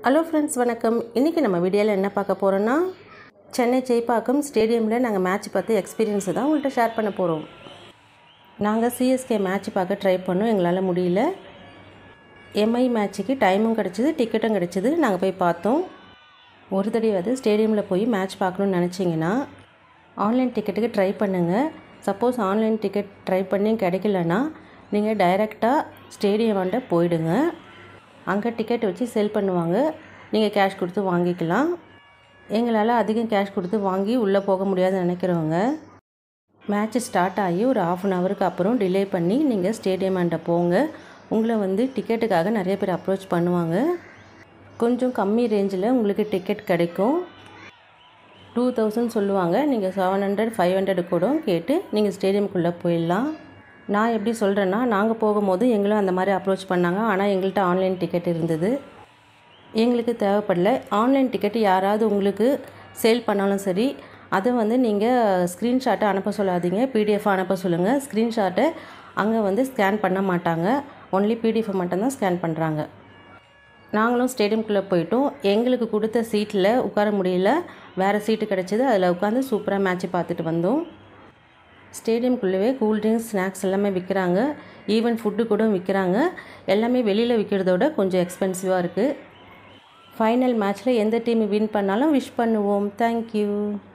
hello friends வணக்கம் இன்றைக்கி நம்ம வீடியோவில் என்ன பார்க்க போகிறோன்னா சென்னை சேப்பாக்கம் ஸ்டேடியமில் நாங்கள் மேட்ச் பார்த்து எக்ஸ்பீரியன்ஸை தான் உங்கள்கிட்ட ஷேர் பண்ண போகிறோம் நாங்கள் சிஎஸ்கே மேட்ச் பார்க்க ட்ரை பண்ணோம் எங்களால் முடியல எம்ஐ மேட்ச்சுக்கு டைமும் கிடச்சிது டிக்கெட்டும் கிடச்சிது நாங்கள் போய் பார்த்தோம் ஒரு தடவையாவது ஸ்டேடியமில் போய் மேட்ச் பார்க்கணுன்னு நினச்சிங்கன்னா ஆன்லைன் டிக்கெட்டுக்கு ட்ரை பண்ணுங்கள் சப்போஸ் ஆன்லைன் டிக்கெட் ட்ரை பண்ணி கிடைக்கலன்னா நீங்கள் டைரெக்டாக ஸ்டேடியம் வந்து போயிடுங்க அங்கே டிக்கெட் வச்சு செல் பண்ணுவாங்க நீங்கள் கேஷ் கொடுத்து வாங்கிக்கலாம் எங்களால் அதிகம் கேஷ் கொடுத்து வாங்கி உள்ளே போக முடியாதுன்னு நினைக்கிறவங்க மேட்ச் ஸ்டார்ட் ஆகி ஒரு ஆஃப் அன் ஹவருக்கு அப்புறம் டிலே பண்ணி நீங்கள் ஸ்டேடியம் ஆண்ட போங்க உங்களை வந்து டிக்கெட்டுக்காக நிறைய பேர் அப்ரோச் பண்ணுவாங்க கொஞ்சம் கம்மி ரேஞ்சில் உங்களுக்கு டிக்கெட் கிடைக்கும் டூ தௌசண்ட் சொல்லுவாங்க நீங்கள் செவன் ஹண்ட்ரட் ஃபைவ் ஹண்ட்ரட் கூட கேட்டு நீங்கள் ஸ்டேடியம்குள்ளே போயிடலாம் நான் எப்படி சொல்கிறேன்னா நாங்கள் போகும்போது எங்களும் அந்த மாதிரி அப்ரோச் பண்ணாங்க ஆனால் எங்கள்கிட்ட ஆன்லைன் டிக்கெட் இருந்தது எங்களுக்கு தேவைப்படல ஆன்லைன் டிக்கெட் யாராவது உங்களுக்கு சேல் பண்ணாலும் சரி அதை வந்து நீங்கள் ஸ்க்ரீன்ஷாட்டை அனுப்ப சொல்லாதீங்க பிடிஎஃபாக அனுப்ப சொல்லுங்கள் ஸ்க்ரீன்ஷாட்டை அங்கே வந்து ஸ்கேன் பண்ண மாட்டாங்க ஒன்லி பிடிஎஃப் மட்டும்தான் ஸ்கேன் பண்ணுறாங்க நாங்களும் ஸ்டேடியம்குள்ளே போயிட்டோம் எங்களுக்கு கொடுத்த சீட்டில் உட்கார முடியல வேறு சீட்டு கிடச்சிது அதில் உட்காந்து சூப்பராக மேட்ச் பார்த்துட்டு வந்தோம் ஸ்டேடியம்குள்ளேயே கூல்ட்ரிங்க்ஸ் ஸ்நாக்ஸ் எல்லாமே விற்கிறாங்க ஈவன் ஃபுட்டு கூட விற்கிறாங்க எல்லாமே வெளியில் விற்கிறதோட கொஞ்சம் எக்ஸ்பென்சிவாக இருக்குது ஃபைனல் மேட்ச்சில் எந்த டீம் வின் பண்ணாலும் விஷ் பண்ணுவோம் தேங்க்யூ